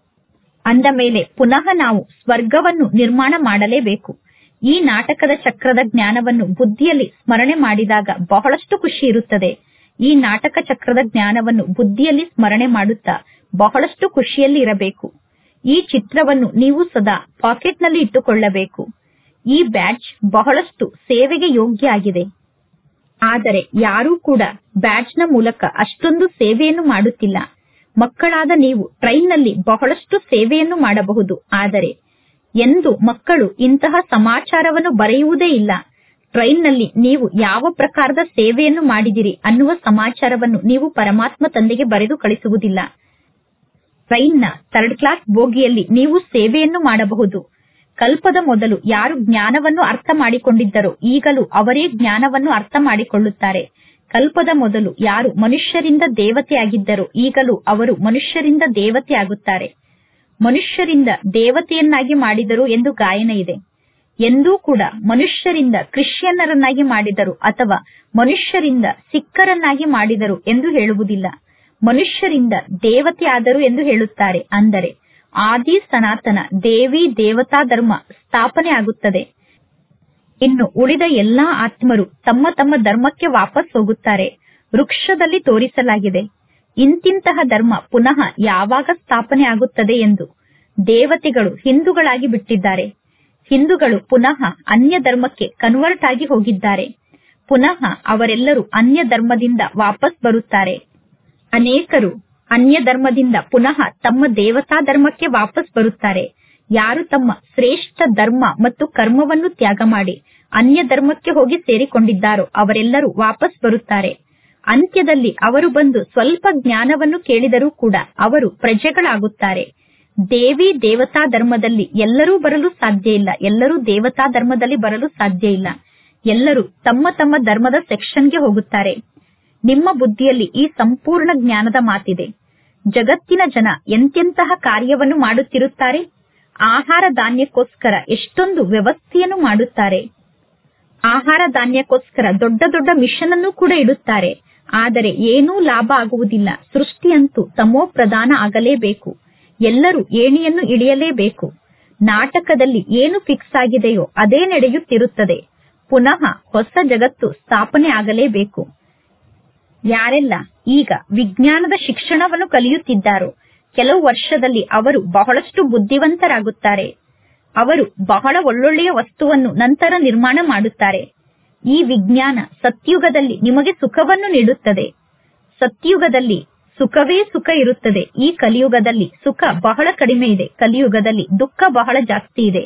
[SPEAKER 1] ಅಂದ ಮೇಲೆ ಪುನಃ ನಾವು ಸ್ವರ್ಗವನ್ನು ನಿರ್ಮಾಣ ಮಾಡಲೇಬೇಕು ಈ ನಾಟಕದ ಚಕ್ರದ ಜ್ಞಾನವನ್ನು ಬುದ್ಧಿಯಲ್ಲಿ ಸ್ಮರಣೆ ಮಾಡಿದಾಗ ಬಹಳಷ್ಟು ಖುಷಿ ಇರುತ್ತದೆ ಈ ನಾಟಕ ಚಕ್ರದ ಜ್ಞಾನವನ್ನು ಬುದ್ಧಿಯಲ್ಲಿ ಸ್ಮರಣೆ ಮಾಡುತ್ತಾ ಬಹಳಷ್ಟು ಖುಷಿಯಲ್ಲಿ ಇರಬೇಕು ಈ ಚಿತ್ರವನ್ನು ನೀವು ಸದಾ ಪಾಕೆಟ್ನಲ್ಲಿ ಇಟ್ಟುಕೊಳ್ಳಬೇಕು ಈ ಬ್ಯಾಡ್ಜ್ ಬಹಳಷ್ಟು ಸೇವೆಗೆ ಯೋಗ್ಯ ಆಗಿದೆ ಆದರೆ ಯಾರೂ ಕೂಡ ಬ್ಯಾಡ್ಜ್ನ ಮೂಲಕ ಅಷ್ಟೊಂದು ಸೇವೆಯನ್ನು ಮಾಡುತ್ತಿಲ್ಲ ಮಕ್ಕಳಾದ ನೀವು ಟ್ರೈನ್ನಲ್ಲಿ ಬಹಳಷ್ಟು ಸೇವೆಯನ್ನು ಮಾಡಬಹುದು ಆದರೆ ಎಂದು ಮಕ್ಕಳು ಇಂತಹ ಸಮಾಚಾರವನ್ನು ಬರೆಯುವುದೇ ಇಲ್ಲ ಟ್ರೈನ್ನಲ್ಲಿ ನೀವು ಯಾವ ಪ್ರಕಾರದ ಸೇವೆಯನ್ನು ಮಾಡಿದಿರಿ ಅನ್ನುವ ಸಮಾಚಾರವನ್ನು ನೀವು ಪರಮಾತ್ಮ ತಂದೆಗೆ ಬರೆದು ಕಳಿಸುವುದಿಲ್ಲ ಟ್ರೈನ್ನ ಥರ್ಡ್ ಕ್ಲಾಸ್ ಬೋಗಿಯಲ್ಲಿ ನೀವು ಸೇವೆಯನ್ನು ಮಾಡಬಹುದು ಕಲ್ಪದ ಮೊದಲು ಯಾರು ಜ್ಞಾನವನ್ನು ಅರ್ಥ ಮಾಡಿಕೊಂಡಿದ್ದರೋ ಈಗಲೂ ಅವರೇ ಜ್ಞಾನವನ್ನು ಅರ್ಥ ಮಾಡಿಕೊಳ್ಳುತ್ತಾರೆ ಕಲ್ಪದ ಮೊದಲು ಯಾರು ಮನುಷ್ಯರಿಂದ ದೇವತೆಯಾಗಿದ್ದರೋ ಈಗಲೂ ಅವರು ಮನುಷ್ಯರಿಂದ ದೇವತೆ ಆಗುತ್ತಾರೆ ಮನುಷ್ಯರಿಂದ ದೇವತೆಯನ್ನಾಗಿ ಮಾಡಿದರು ಎಂದು ಗಾಯನ ಇದೆ ಎಂದೂ ಕೂಡ ಮನುಷ್ಯರಿಂದ ಕ್ರಿಶ್ಚಿಯನ್ನರನ್ನಾಗಿ ಮಾಡಿದರು ಅಥವಾ ಮನುಷ್ಯರಿಂದ ಸಿಕ್ಕರನ್ನಾಗಿ ಮಾಡಿದರು ಎಂದು ಹೇಳುವುದಿಲ್ಲ ಮನುಷ್ಯರಿಂದ ದೇವತೆ ಆದರು ಎಂದು ಹೇಳುತ್ತಾರೆ ಅಂದರೆ ಆದಿ ಸನಾತನ ದೇವಿ ದೇವತಾ ಧರ್ಮ ಸ್ಥಾಪನೆ ಆಗುತ್ತದೆ ಇನ್ನು ಉಳಿದ ಎಲ್ಲಾ ಆತ್ಮರು ತಮ್ಮ ತಮ್ಮ ಧರ್ಮಕ್ಕೆ ವಾಪಸ್ ಹೋಗುತ್ತಾರೆ ವೃಕ್ಷದಲ್ಲಿ ತೋರಿಸಲಾಗಿದೆ ಇಂತಿಂತಹ ಧರ್ಮ ಪುನಃ ಯಾವಾಗ ಸ್ಥಾಪನೆ ಆಗುತ್ತದೆ ಎಂದು ದೇವತೆಗಳು ಹಿಂದೂಗಳಾಗಿ ಬಿಟ್ಟಿದ್ದಾರೆ ಹಿಂದೂಗಳು ಪುನಃ ಅನ್ಯ ಧರ್ಮಕ್ಕೆ ಕನ್ವರ್ಟ್ ಆಗಿ ಹೋಗಿದ್ದಾರೆ ಪುನಃ ಅವರೆಲ್ಲರೂ ಅನ್ಯ ಧರ್ಮದಿಂದ ವಾಪಸ್ ಬರುತ್ತಾರೆ ಅನೇಕರು ಅನ್ಯ ಧರ್ಮದಿಂದ ಪುನಃ ತಮ್ಮ ದೇವತಾ ಧರ್ಮಕ್ಕೆ ವಾಪಸ್ ಬರುತ್ತಾರೆ ಯಾರು ತಮ್ಮ ಶ್ರೇಷ್ಠ ಧರ್ಮ ಮತ್ತು ಕರ್ಮವನ್ನು ತ್ಯಾಗ ಮಾಡಿ ಅನ್ಯ ಧರ್ಮಕ್ಕೆ ಹೋಗಿ ಸೇರಿಕೊಂಡಿದ್ದಾರೋ ಅವರೆಲ್ಲರೂ ವಾಪಸ್ ಬರುತ್ತಾರೆ ಅಂತ್ಯದಲ್ಲಿ ಅವರು ಬಂದು ಸ್ವಲ್ಪ ಜ್ಞಾನವನ್ನು ಕೇಳಿದರೂ ಕೂಡ ಅವರು ಪ್ರಜೆಗಳಾಗುತ್ತಾರೆ ದೇವಿ ದೇವತಾ ಧರ್ಮದಲ್ಲಿ ಎಲ್ಲರೂ ಬರಲು ಸಾಧ್ಯ ಇಲ್ಲ ಎಲ್ಲರೂ ದೇವತಾ ಧರ್ಮದಲ್ಲಿ ಬರಲು ಸಾಧ್ಯ ಇಲ್ಲ ಎಲ್ಲರೂ ತಮ್ಮ ತಮ್ಮ ಧರ್ಮದ ಸೆಕ್ಷನ್ಗೆ ಹೋಗುತ್ತಾರೆ ನಿಮ್ಮ ಬುದ್ಧಿಯಲ್ಲಿ ಈ ಸಂಪೂರ್ಣ ಜ್ಞಾನದ ಮಾತಿದೆ ಜಗತ್ತಿನ ಜನ ಎಂತೆಂತಹ ಕಾರ್ಯವನ್ನು ಮಾಡುತ್ತಿರುತ್ತಾರೆ ಆಹಾರ ಧಾನ್ಯಕ್ಕೋಸ್ಕರ ಎಷ್ಟೊಂದು ವ್ಯವಸ್ಥೆಯನ್ನು ಮಾಡುತ್ತಾರೆ ಆಹಾರ ಧಾನ್ಯಕ್ಕೋಸ್ಕರ ದೊಡ್ಡ ದೊಡ್ಡ ಮಿಷನ್ ಅನ್ನು ಕೂಡ ಇಡುತ್ತಾರೆ ಆದರೆ ಏನೂ ಲಾಭ ಆಗುವುದಿಲ್ಲ ಸೃಷ್ಟಿಯಂತೂ ತಮೋ ಪ್ರಧಾನ ಆಗಲೇಬೇಕು ಎಲ್ಲರೂ ಏಣಿಯನ್ನು ಇಳಿಯಲೇಬೇಕು ನಾಟಕದಲ್ಲಿ ಏನು ಫಿಕ್ಸ್ ಆಗಿದೆಯೋ ಅದೇ ನಡೆಯುತ್ತಿರುತ್ತದೆ ಪುನಃ ಹೊಸ ಜಗತ್ತು ಸ್ಥಾಪನೆ ಆಗಲೇಬೇಕು ಯಾರೆಲ್ಲ ಈಗ ವಿಜ್ಞಾನದ ಶಿಕ್ಷಣವನ್ನು ಕಲಿಯುತ್ತಿದ್ದಾರೋ ಕೆಲವು ವರ್ಷದಲ್ಲಿ ಅವರು ಬಹಳಷ್ಟು ಬುದ್ಧಿವಂತರಾಗುತ್ತಾರೆ ಅವರು ಬಹಳ ಒಳ್ಳೊಳ್ಳೆಯ ವಸ್ತುವನ್ನು ನಂತರ ನಿರ್ಮಾಣ ಮಾಡುತ್ತಾರೆ ಈ ವಿಜ್ಞಾನ ಸತ್ಯುಗದಲ್ಲಿ ನಿಮಗೆ ಸುಖವನ್ನು ನೀಡುತ್ತದೆ ಸತ್ಯುಗದಲ್ಲಿ ಸುಖವೇ ಸುಖ ಇರುತ್ತದೆ ಈ ಕಲಿಯುಗದಲ್ಲಿ ಸುಖ ಬಹಳ ಕಡಿಮೆ ಇದೆ ಕಲಿಯುಗದಲ್ಲಿ ದುಃಖ ಬಹಳ ಜಾಸ್ತಿ ಇದೆ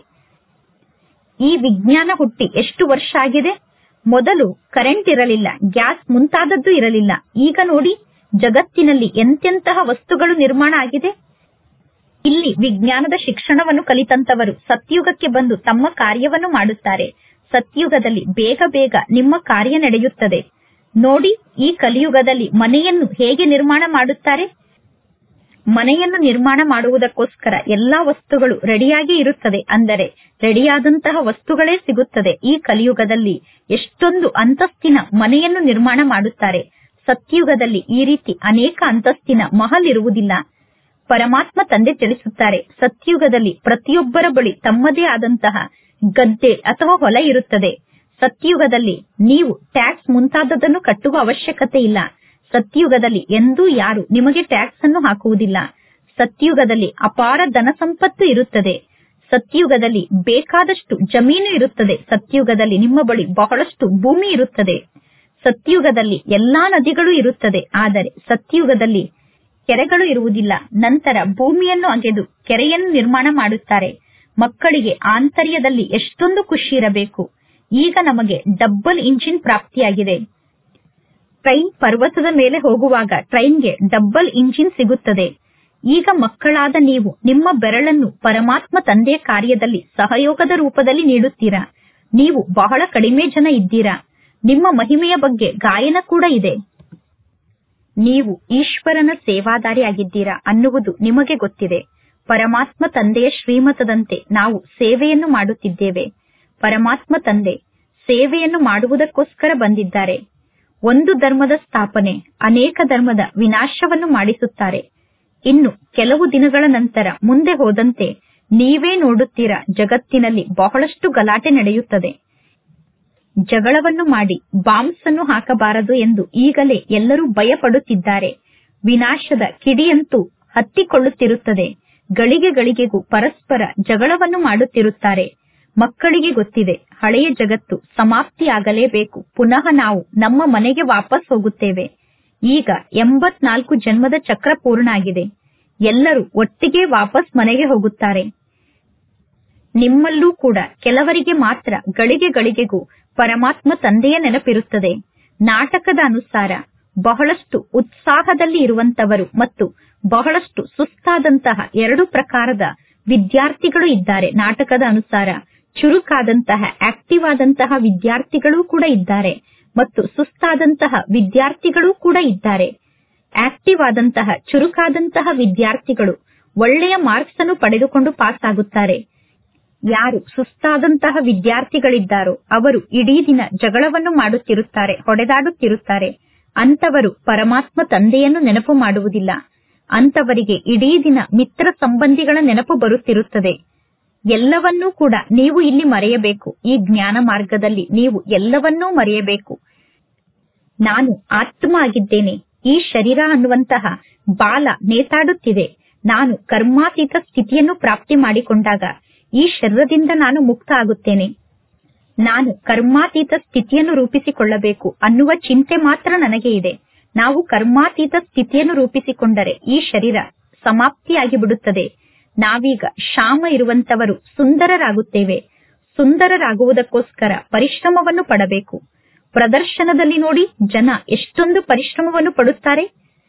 [SPEAKER 1] ಈ ವಿಜ್ಞಾನ ಹುಟ್ಟಿ ಎಷ್ಟು ವರ್ಷ ಆಗಿದೆ ಮೊದಲು ಕರೆಂಟ್ ಇರಲಿಲ್ಲ ಗ್ಯಾಸ್ ಮುಂತಾದದ್ದು ಇರಲಿಲ್ಲ ಈಗ ನೋಡಿ ಜಗತ್ತಿನಲ್ಲಿ ಎಂತೆಂತಹ ವಸ್ತುಗಳು ನಿರ್ಮಾಣ ಆಗಿದೆ ಇಲ್ಲಿ ವಿಜ್ಞಾನದ ಶಿಕ್ಷಣವನ್ನು ಕಲಿತಂತವರು ಸತ್ಯುಗಕ್ಕೆ ಬಂದು ತಮ್ಮ ಕಾರ್ಯವನ್ನು ಮಾಡುತ್ತಾರೆ ಸತ್ಯುಗದಲ್ಲಿ ಬೇಗ ಬೇಗ ನಿಮ್ಮ ಕಾರ್ಯ ನಡೆಯುತ್ತದೆ ನೋಡಿ ಈ ಕಲಿಯುಗದಲ್ಲಿ ಮನೆಯನ್ನು ಹೇಗೆ ನಿರ್ಮಾಣ ಮಾಡುತ್ತಾರೆ ಮನೆಯನ್ನು ನಿರ್ಮಾಣ ಮಾಡುವುದಕ್ಕೋಸ್ಕರ ಎಲ್ಲಾ ವಸ್ತುಗಳು ರೆಡಿಯಾಗಿ ಇರುತ್ತದೆ ಅಂದರೆ ರೆಡಿಯಾದಂತಹ ವಸ್ತುಗಳೇ ಸಿಗುತ್ತದೆ ಈ ಕಲಿಯುಗದಲ್ಲಿ ಎಷ್ಟೊಂದು ಅಂತಸ್ತಿನ ಮನೆಯನ್ನು ನಿರ್ಮಾಣ ಮಾಡುತ್ತಾರೆ ಸತ್ಯುಗದಲ್ಲಿ ಈ ರೀತಿ ಅನೇಕ ಅಂತಸ್ತಿನ ಮಹಲ್ ಇರುವುದಿಲ್ಲ ಪರಮಾತ್ಮ ತಂದೆ ತಿಳಿಸುತ್ತಾರೆ ಸತ್ಯುಗದಲ್ಲಿ ಪ್ರತಿಯೊಬ್ಬರ ಬಳಿ ತಮ್ಮದೇ ಆದಂತಹ ಗದ್ದೆ ಅಥವಾ ಹೊಲ ಇರುತ್ತದೆ ಸತ್ಯುಗದಲ್ಲಿ ನೀವು ಟ್ಯಾಕ್ಸ್ ಮುಂತಾದದನ್ನು ಕಟ್ಟುವ ಅವಶ್ಯಕತೆ ಇಲ್ಲ ಸತ್ಯುಗದಲ್ಲಿ ಎಂದೂ ಯಾರು ನಿಮಗೆ ಟ್ಯಾಕ್ಸ್ ಅನ್ನು ಹಾಕುವುದಿಲ್ಲ ಸತ್ಯುಗದಲ್ಲಿ ಅಪಾರ ಧನ ಸಂಪತ್ತು ಇರುತ್ತದೆ ಸತ್ಯುಗದಲ್ಲಿ ಬೇಕಾದಷ್ಟು ಜಮೀನು ಇರುತ್ತದೆ ಸತ್ಯುಗದಲ್ಲಿ ನಿಮ್ಮ ಬಳಿ ಬಹಳಷ್ಟು ಭೂಮಿ ಇರುತ್ತದೆ ಸತ್ಯುಗದಲ್ಲಿ ಎಲ್ಲಾ ನದಿಗಳು ಇರುತ್ತದೆ ಆದರೆ ಸತ್ಯುಗದಲ್ಲಿ ಕೆರೆಗಳು ಇರುವುದಿಲ್ಲ ನಂತರ ಭೂಮಿಯನ್ನು ಅಗೆದು ಕೆರೆಯನ್ನು ನಿರ್ಮಾಣ ಮಾಡುತ್ತಾರೆ ಮಕ್ಕಳಿಗೆ ಆಂತರ್ಯದಲ್ಲಿ ಎಷ್ಟೊಂದು ಖುಷಿ ಇರಬೇಕು ಈಗ ನಮಗೆ ಡಬ್ಬಲ್ ಇಂಜಿನ್ ಪ್ರಾಪ್ತಿಯಾಗಿದೆ ಟ್ರೈನ್ ಪರ್ವತದ ಮೇಲೆ ಹೋಗುವಾಗ ಟ್ರೈನ್ಗೆ ಡಬ್ಬಲ್ ಇಂಜಿನ್ ಸಿಗುತ್ತದೆ ಈಗ ಮಕ್ಕಳಾದ ನೀವು ನಿಮ್ಮ ಬೆರಳನ್ನು ಪರಮಾತ್ಮ ತಂದೆಯ ಕಾರ್ಯದಲ್ಲಿ ಸಹಯೋಗದ ರೂಪದಲ್ಲಿ ನೀಡುತ್ತೀರಾ ನೀವು ಬಹಳ ಕಡಿಮೆ ಜನ ಇದ್ದೀರಾ ನಿಮ್ಮ ಮಹಿಮೆಯ ಬಗ್ಗೆ ಗಾಯನ ಕೂಡ ಇದೆ ನೀವು ಈಶ್ವರನ ಸೇವಾದಾರಿಯಾಗಿದ್ದೀರಾ ಅನ್ನುವುದು ನಿಮಗೆ ಗೊತ್ತಿದೆ ಪರಮಾತ್ಮ ತಂದೆಯ ಶ್ರೀಮತದಂತೆ ನಾವು ಸೇವೆಯನ್ನು ಮಾಡುತ್ತಿದ್ದೇವೆ ಪರಮಾತ್ಮ ತಂದೆ ಸೇವೆಯನ್ನು ಮಾಡುವುದಕ್ಕೋಸ್ಕರ ಬಂದಿದ್ದಾರೆ ಒಂದು ಧರ್ಮದ ಸ್ಥಾಪನೆ ಅನೇಕ ಧರ್ಮದ ವಿನಾಶವನ್ನು ಮಾಡಿಸುತ್ತಾರೆ ಇನ್ನು ಕೆಲವು ದಿನಗಳ ನಂತರ ಮುಂದೆ ಹೋದಂತೆ ನೀವೇ ನೋಡುತ್ತೀರಾ ಜಗತ್ತಿನಲ್ಲಿ ಬಹಳಷ್ಟು ಗಲಾಟೆ ನಡೆಯುತ್ತದೆ ಜಗಳವನ್ನು ಮಾಡಿ ಬಾಂಬ್ಸ್ ಅನ್ನು ಹಾಕಬಾರದು ಎಂದು ಈಗಲೇ ಎಲ್ಲರೂ ಭಯಪಡುತ್ತಿದ್ದಾರೆ ವಿನಾಶದ ಕಿಡಿಯಂತೂ ಹತ್ತಿಕೊಳ್ಳುತ್ತಿರುತ್ತದೆ ಗಳಿಗೆ ಗಳಿಗೆಗೂ ಪರಸ್ಪರ ಜಗಳವನ್ನು ಮಾಡುತ್ತಿರುತ್ತಾರೆ ಮಕ್ಕಳಿಗೆ ಗೊತ್ತಿದೆ ಹಳೆಯ ಜಗತ್ತು ಸಮಾಪ್ತಿಯಾಗಲೇಬೇಕು ಪುನಃ ನಾವು ನಮ್ಮ ಮನೆಗೆ ವಾಪಸ್ ಹೋಗುತ್ತೇವೆ ಈಗ ಎಂಬತ್ನಾಲ್ಕು ಜನ್ಮದ ಚಕ್ರ ಪೂರ್ಣ ಆಗಿದೆ ಎಲ್ಲರೂ ಒಟ್ಟಿಗೆ ವಾಪಸ್ ಮನೆಗೆ ಹೋಗುತ್ತಾರೆ ನಿಮ್ಮಲ್ಲೂ ಕೂಡ ಕೆಲವರಿಗೆ ಮಾತ್ರ ಗಳಿಗೆ ಗಳಿಗೆಗೂ ಪರಮಾತ್ಮ ತಂದೆಯ ನೆನಪಿರುತ್ತದೆ ನಾಟಕದ ಅನುಸಾರ ಬಹಳಷ್ಟು ಉತ್ಸಾಹದಲ್ಲಿ ಇರುವಂತವರು ಮತ್ತು ಬಹಳಷ್ಟು ಸುಸ್ತಾದಂತಹ ಎರಡು ಪ್ರಕಾರದ ವಿದ್ಯಾರ್ಥಿಗಳು ಇದ್ದಾರೆ ನಾಟಕದ ಅನುಸಾರ ಚುರುಕಾದಂತಹ ಆಕ್ಟಿವ್ ಆದಂತಹ ವಿದ್ಯಾರ್ಥಿಗಳೂ ಕೂಡ ಇದ್ದಾರೆ ಮತ್ತು ಸುಸ್ತಾದಂತಹ ವಿದ್ಯಾರ್ಥಿಗಳೂ ಕೂಡ ಇದ್ದಾರೆ ಆಕ್ಟಿವ್ ಆದಂತಹ ಚುರುಕಾದಂತಹ ವಿದ್ಯಾರ್ಥಿಗಳು ಒಳ್ಳೆಯ ಮಾರ್ಕ್ಸ್ ಅನ್ನು ಪಡೆದುಕೊಂಡು ಪಾಸ್ ಆಗುತ್ತಾರೆ ಯಾರು ಸುಸ್ತಾದಂತಹ ವಿದ್ಯಾರ್ಥಿಗಳಿದ್ದಾರೋ ಅವರು ಇಡೀ ದಿನ ಜಗಳವನ್ನು ಮಾಡುತ್ತಿರುತ್ತಾರೆ ಹೊಡೆದಾಡುತ್ತಿರುತ್ತಾರೆ ಅಂತವರು ಪರಮಾತ್ಮ ತಂದೆಯನ್ನು ನೆನಪು ಮಾಡುವುದಿಲ್ಲ ಅಂತವರಿಗೆ ಇಡೀ ದಿನ ಮಿತ್ರ ಸಂಬಂಧಿಗಳ ನೆನಪು ಬರುತ್ತಿರುತ್ತದೆ ಎಲ್ಲವನ್ನೂ ಕೂಡ ನೀವು ಇಲ್ಲಿ ಮರೆಯಬೇಕು ಈ ಜ್ಞಾನ ಮಾರ್ಗದಲ್ಲಿ ನೀವು ಎಲ್ಲವನ್ನೂ ಮರೆಯಬೇಕು ನಾನು ಆತ್ಮ ಆಗಿದ್ದೇನೆ ಈ ಶರೀರ ಅನ್ನುವಂತಹ ಬಾಲ ನೇತಾಡುತ್ತಿದೆ ನಾನು ಕರ್ಮಾತೀತ ಸ್ಥಿತಿಯನ್ನು ಪ್ರಾಪ್ತಿ ಮಾಡಿಕೊಂಡಾಗ ಈ ಶರೀರದಿಂದ ನಾನು ಮುಕ್ತ ಆಗುತ್ತೇನೆ ನಾನು ಕರ್ಮಾತೀತ ಸ್ಥಿತಿಯನ್ನು ರೂಪಿಸಿಕೊಳ್ಳಬೇಕು ಅನ್ನುವ ಚಿಂತೆ ಮಾತ್ರ ನನಗೆ ಇದೆ ನಾವು ಕರ್ಮಾತೀತ ಸ್ಥಿತಿಯನ್ನು ರೂಪಿಸಿಕೊಂಡರೆ ಈ ಶರೀರ ಸಮಾಪ್ತಿಯಾಗಿ ಬಿಡುತ್ತದೆ ನಾವೀಗ ಶಾಮ ಇರುವಂತವರು ಸುಂದರರಾಗುತ್ತೇವೆ ಸುಂದರರಾಗುವುದಕ್ಕೋಸ್ಕರ ಪರಿಶ್ರಮವನ್ನು ಪಡಬೇಕು ಪ್ರದರ್ಶನದಲ್ಲಿ ನೋಡಿ ಜನ ಎಷ್ಟೊಂದು ಪರಿಶ್ರಮವನ್ನು ಪಡುತ್ತಾರೆ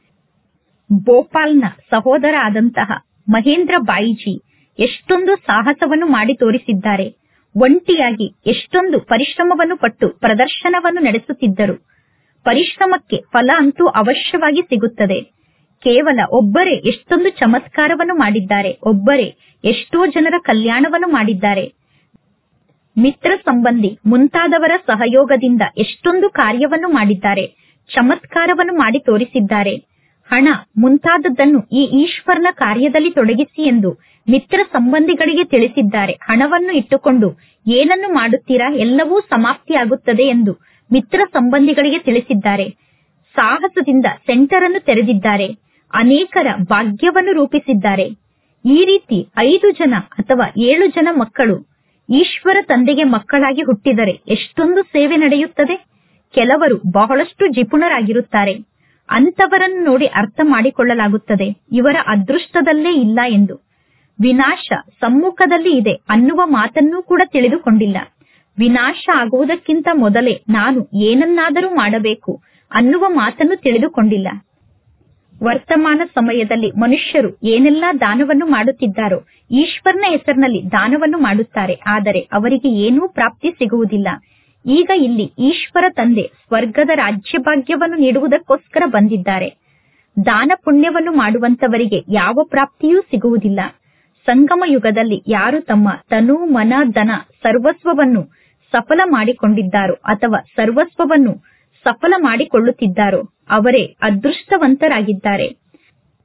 [SPEAKER 1] ಭೋಪಾಲ್ನ ಸಹೋದರ ಆದಂತಹ ಮಹೇಂದ್ರ ಬಾಯಿಜಿ ಎಷ್ಟೊಂದು ಸಾಹಸವನ್ನು ಮಾಡಿ ತೋರಿಸಿದ್ದಾರೆ ಒಂಟಿಯಾಗಿ ಎಷ್ಟೊಂದು ಪರಿಶ್ರಮವನ್ನು ಪಟ್ಟು ಪ್ರದರ್ಶನವನ್ನು ನಡೆಸುತ್ತಿದ್ದರು ಪರಿಶ್ರಮಕ್ಕೆ ಫಲ ಅಂತೂ ಅವಶ್ಯವಾಗಿ ಸಿಗುತ್ತದೆ ಕೇವಲ ಒಬ್ಬರೇ ಎಷ್ಟೊಂದು ಚಮತ್ಕಾರವನ್ನು ಮಾಡಿದ್ದಾರೆ ಒಬ್ಬರೇ ಎಷ್ಟೋ ಜನರ ಕಲ್ಯಾಣವನ್ನು ಮಾಡಿದ್ದಾರೆ ಮಿತ್ರ ಸಂಬಂಧಿ ಮುಂತಾದವರ ಸಹಯೋಗದಿಂದ ಎಷ್ಟೊಂದು ಕಾರ್ಯವನ್ನು ಮಾಡಿದ್ದಾರೆ ಚಮತ್ಕಾರವನ್ನು ಮಾಡಿ ತೋರಿಸಿದ್ದಾರೆ ಹಣ ಮುಂತಾದದ್ದನ್ನು ಈ ಈಶ್ವರನ ಕಾರ್ಯದಲ್ಲಿ ತೊಡಗಿಸಿ ಎಂದು ಮಿತ್ರ ಸಂಬಂಧಿಗಳಿಗೆ ತಿಳಿಸಿದ್ದಾರೆ ಹಣವನ್ನು ಇಟ್ಟುಕೊಂಡು ಏನನ್ನು ಮಾಡುತ್ತೀರಾ ಎಲ್ಲವೂ ಸಮಾಪ್ತಿಯಾಗುತ್ತದೆ ಎಂದು ಮಿತ್ರ ಸಂಬಂಧಿಗಳಿಗೆ ತಿಳಿಸಿದ್ದಾರೆ ಸಾಹಸದಿಂದ ಸೆಂಟರ್ ಅನ್ನು ತೆರೆದಿದ್ದಾರೆ ಅನೇಕರ ಭಾಗ್ಯವನ್ನು ರೂಪಿಸಿದ್ದಾರೆ ಈ ರೀತಿ ಐದು ಜನ ಅಥವಾ ಏಳು ಜನ ಮಕ್ಕಳು ಈಶ್ವರ ತಂದೆಗೆ ಮಕ್ಕಳಾಗಿ ಹುಟ್ಟಿದರೆ ಎಷ್ಟೊಂದು ಸೇವೆ ನಡೆಯುತ್ತದೆ ಕೆಲವರು ಬಹಳಷ್ಟು ಜಿಪುಣರಾಗಿರುತ್ತಾರೆ ಅಂತವರನ್ನು ನೋಡಿ ಅರ್ಥ ಮಾಡಿಕೊಳ್ಳಲಾಗುತ್ತದೆ ಇವರ ಅದೃಷ್ಟದಲ್ಲೇ ಇಲ್ಲ ಎಂದು ವಿನಾಶ ಸಮ್ಮುಖದಲ್ಲಿ ಇದೆ ಅನ್ನುವ ಮಾತನ್ನೂ ಕೂಡ ತಿಳಿದುಕೊಂಡಿಲ್ಲ ವಿನಾಶ ಆಗುವುದಕ್ಕಿಂತ ಮೊದಲೇ ನಾನು ಏನನ್ನಾದರೂ ಮಾಡಬೇಕು ಅನ್ನುವ ಮಾತನ್ನು ತಿಳಿದುಕೊಂಡಿಲ್ಲ ವರ್ತಮಾನ ಸಮಯದಲ್ಲಿ ಮನುಷ್ಯರು ಏನೆಲ್ಲಾ ದಾನವನ್ನು ಮಾಡುತ್ತಿದ್ದಾರೋ ಈಶ್ವರನ ಹೆಸರಿನಲ್ಲಿ ದಾನವನ್ನು ಮಾಡುತ್ತಾರೆ ಆದರೆ ಅವರಿಗೆ ಏನೂ ಪ್ರಾಪ್ತಿ ಸಿಗುವುದಿಲ್ಲ ಈಗ ಇಲ್ಲಿ ಈಶ್ವರ ತಂದೆ ಸ್ವರ್ಗದ ರಾಜ್ಯ ಭಾಗ್ಯವನ್ನು ನೀಡುವುದಕ್ಕೋಸ್ಕರ ಬಂದಿದ್ದಾರೆ ದಾನ ಪುಣ್ಯವನ್ನು ಮಾಡುವಂತವರಿಗೆ ಯಾವ ಪ್ರಾಪ್ತಿಯೂ ಸಿಗುವುದಿಲ್ಲ ಸಂಗಮ ಯುಗದಲ್ಲಿ ಯಾರು ತಮ್ಮ ತನು ಮನ ಧನ ಸರ್ವಸ್ವವನ್ನು ಸಫಲ ಮಾಡಿಕೊಂಡಿದ್ದಾರೋ ಅಥವಾ ಸರ್ವಸ್ವವನ್ನು ಸಫಲ ಮಾಡಿಕೊಳ್ಳುತ್ತಿದ್ದಾರೋ ಅವರೇ ಅದೃಷ್ಟವಂತರಾಗಿದ್ದಾರೆ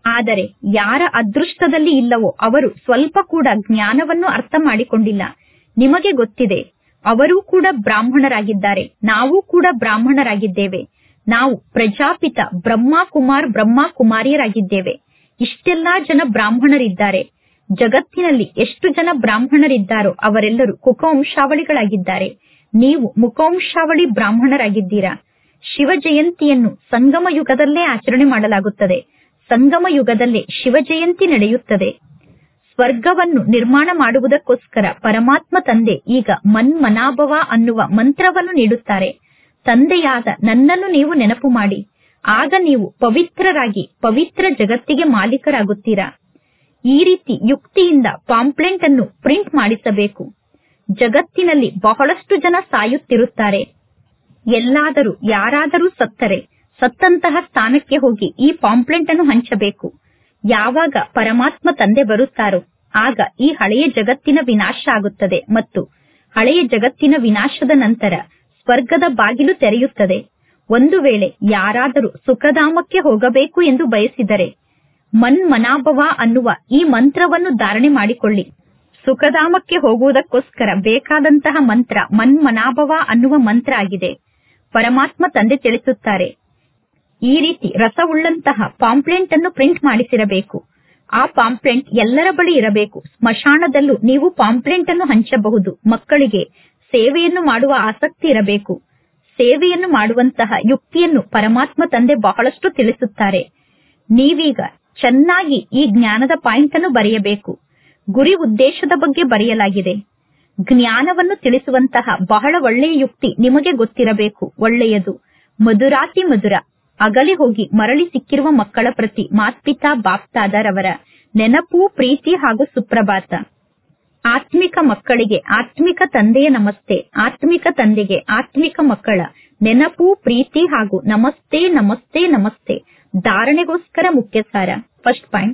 [SPEAKER 1] ಆದರೆ ಯಾರ ಅದೃಷ್ಟದಲ್ಲಿ ಇಲ್ಲವೋ ಅವರು ಸ್ವಲ್ಪ ಕೂಡ ಜ್ಞಾನವನ್ನು ಅರ್ಥ ಮಾಡಿಕೊಂಡಿಲ್ಲ ನಿಮಗೆ ಗೊತ್ತಿದೆ ಅವರೂ ಕೂಡ ಬ್ರಾಹ್ಮಣರಾಗಿದ್ದಾರೆ ನಾವು ಕೂಡ ಬ್ರಾಹ್ಮಣರಾಗಿದ್ದೇವೆ ನಾವು ಪ್ರಜಾಪಿತ ಬ್ರಹ್ಮ ಕುಮಾರ್ ಬ್ರಹ್ಮ ಕುಮಾರಿಯರಾಗಿದ್ದೇವೆ ಇಷ್ಟೆಲ್ಲಾ ಜನ ಬ್ರಾಹ್ಮಣರಿದ್ದಾರೆ ಜಗತ್ತಿನಲ್ಲಿ ಎಷ್ಟು ಜನ ಬ್ರಾಹ್ಮಣರಿದ್ದಾರೋ ಅವರೆಲ್ಲರೂ ಕುಕವಂಶಾವಳಿಗಳಾಗಿದ್ದಾರೆ ನೀವು ಮುಖವಂಶಾವಳಿ ಬ್ರಾಹ್ಮಣರಾಗಿದ್ದೀರಾ ಶಿವ ಜಯಂತಿಯನ್ನು ಸಂಗಮ ಯುಗದಲ್ಲೇ ಆಚರಣೆ ಮಾಡಲಾಗುತ್ತದೆ ಸಂಗಮ ಯುಗದಲ್ಲೇ ಶಿವ ಜಯಂತಿ ನಡೆಯುತ್ತದೆ ಸ್ವರ್ಗವನ್ನು ನಿರ್ಮಾಣ ಮಾಡುವುದಕ್ಕೋಸ್ಕರ ಪರಮಾತ್ಮ ತಂದೆ ಈಗ ಮನ್ಮನಾಭವ ಅನ್ನುವ ಮಂತ್ರವನ್ನು ನೀಡುತ್ತಾರೆ ತಂದೆಯಾದ ನನ್ನನ್ನು ನೀವು ನೆನಪು ಮಾಡಿ ಆಗ ನೀವು ಪವಿತ್ರರಾಗಿ ಪವಿತ್ರ ಜಗತ್ತಿಗೆ ಮಾಲೀಕರಾಗುತ್ತೀರಾ ಈ ರೀತಿ ಯುಕ್ತಿಯಿಂದ ಪಾಂಪ್ಲೆಂಟ್ ಅನ್ನು ಪ್ರಿಂಟ್ ಮಾಡಿಸಬೇಕು ಜಗತ್ತಿನಲ್ಲಿ ಬಹಳಷ್ಟು ಜನ ಸಾಯುತ್ತಿರುತ್ತಾರೆ ಎಲ್ಲಾದರೂ ಯಾರಾದರೂ ಸತ್ತರೆ ಸತ್ತಂತಹ ಸ್ಥಾನಕ್ಕೆ ಹೋಗಿ ಈ ಪಾಂಪ್ಲೆಂಟ್ ಅನ್ನು ಹಂಚಬೇಕು ಯಾವಾಗ ಪರಮಾತ್ಮ ತಂದೆ ಬರುತ್ತಾರೋ ಆಗ ಈ ಹಳೆಯ ಜಗತ್ತಿನ ವಿನಾಶ ಆಗುತ್ತದೆ ಮತ್ತು ಹಳೆಯ ಜಗತ್ತಿನ ವಿನಾಶದ ನಂತರ ಸ್ವರ್ಗದ ಬಾಗಿಲು ತೆರೆಯುತ್ತದೆ ಒಂದು ವೇಳೆ ಯಾರಾದರೂ ಸುಖಧಾಮಕ್ಕೆ ಹೋಗಬೇಕು ಎಂದು ಬಯಸಿದರೆ ಮನ್ಮನಾಭವ ಅನ್ನುವ ಈ ಮಂತ್ರವನ್ನು ಧಾರಣೆ ಮಾಡಿಕೊಳ್ಳಿ ಸುಖಧಾಮಕ್ಕೆ ಹೋಗುವುದಕ್ಕೋಸ್ಕರ ಬೇಕಾದಂತಹ ಮಂತ್ರ ಮನ್ಮನಾಭವ ಅನ್ನುವ ಮಂತ್ರ ಆಗಿದೆ ಪರಮಾತ್ಮ ತಂದೆ ತಿಳಿಸುತ್ತಾರೆ ಈ ರೀತಿ ರಸವುಳ್ಳಂತಹ ಪಾಂಪ್ಲೆಂಟ್ ಅನ್ನು ಪ್ರಿಂಟ್ ಮಾಡಿಸಿರಬೇಕು ಆ ಪಾಂಪ್ಲೆಂಟ್ ಎಲ್ಲರ ಬಳಿ ಇರಬೇಕು ಸ್ಮಶಾನದಲ್ಲೂ ನೀವು ಪಾಂಪ್ಲೆಂಟ್ ಅನ್ನು ಹಂಚಬಹುದು ಮಕ್ಕಳಿಗೆ ಸೇವೆಯನ್ನು ಮಾಡುವ ಆಸಕ್ತಿ ಇರಬೇಕು ಸೇವೆಯನ್ನು ಮಾಡುವಂತಹ ಯುಕ್ತಿಯನ್ನು ಪರಮಾತ್ಮ ತಂದೆ ಬಹಳಷ್ಟು ತಿಳಿಸುತ್ತಾರೆ ನೀವೀಗ ಚೆನ್ನಾಗಿ ಈ ಜ್ಞಾನದ ಪಾಯಿಂಟ್ ಅನ್ನು ಬರೆಯಬೇಕು ಗುರಿ ಉದ್ದೇಶದ ಬಗ್ಗೆ ಬರೆಯಲಾಗಿದೆ ಜ್ಞಾನವನ್ನು ತಿಳಿಸುವಂತಹ ಬಹಳ ಒಳ್ಳೆಯ ಯುಕ್ತಿ ನಿಮಗೆ ಗೊತ್ತಿರಬೇಕು ಒಳ್ಳೆಯದು ಮಧುರಾತಿ ಮಧುರ ಅಗಲಿ ಹೋಗಿ ಮರಳಿ ಸಿಕ್ಕಿರುವ ಮಕ್ಕಳ ಪ್ರತಿ ಮಾತ್ಪಿತಾ ಬಾಪ್ತಾದರವರ ನೆನಪು ಪ್ರೀತಿ ಹಾಗೂ ಸುಪ್ರಭಾತ ಆತ್ಮಿಕ ಮಕ್ಕಳಿಗೆ ಆತ್ಮಿಕ ತಂದೆಯ ನಮಸ್ತೆ ಆತ್ಮಿಕ ತಂದೆಗೆ ಆತ್ಮಿಕ ಮಕ್ಕಳ ನೆನಪು ಪ್ರೀತಿ ಹಾಗೂ ನಮಸ್ತೆ ನಮಸ್ತೆ ನಮಸ್ತೆ ಧಾರಣೆಗೋಸ್ಕರ ಮುಖ್ಯ ಸಾರ ಫಸ್ಟ್ ಪಾಯಿಂಟ್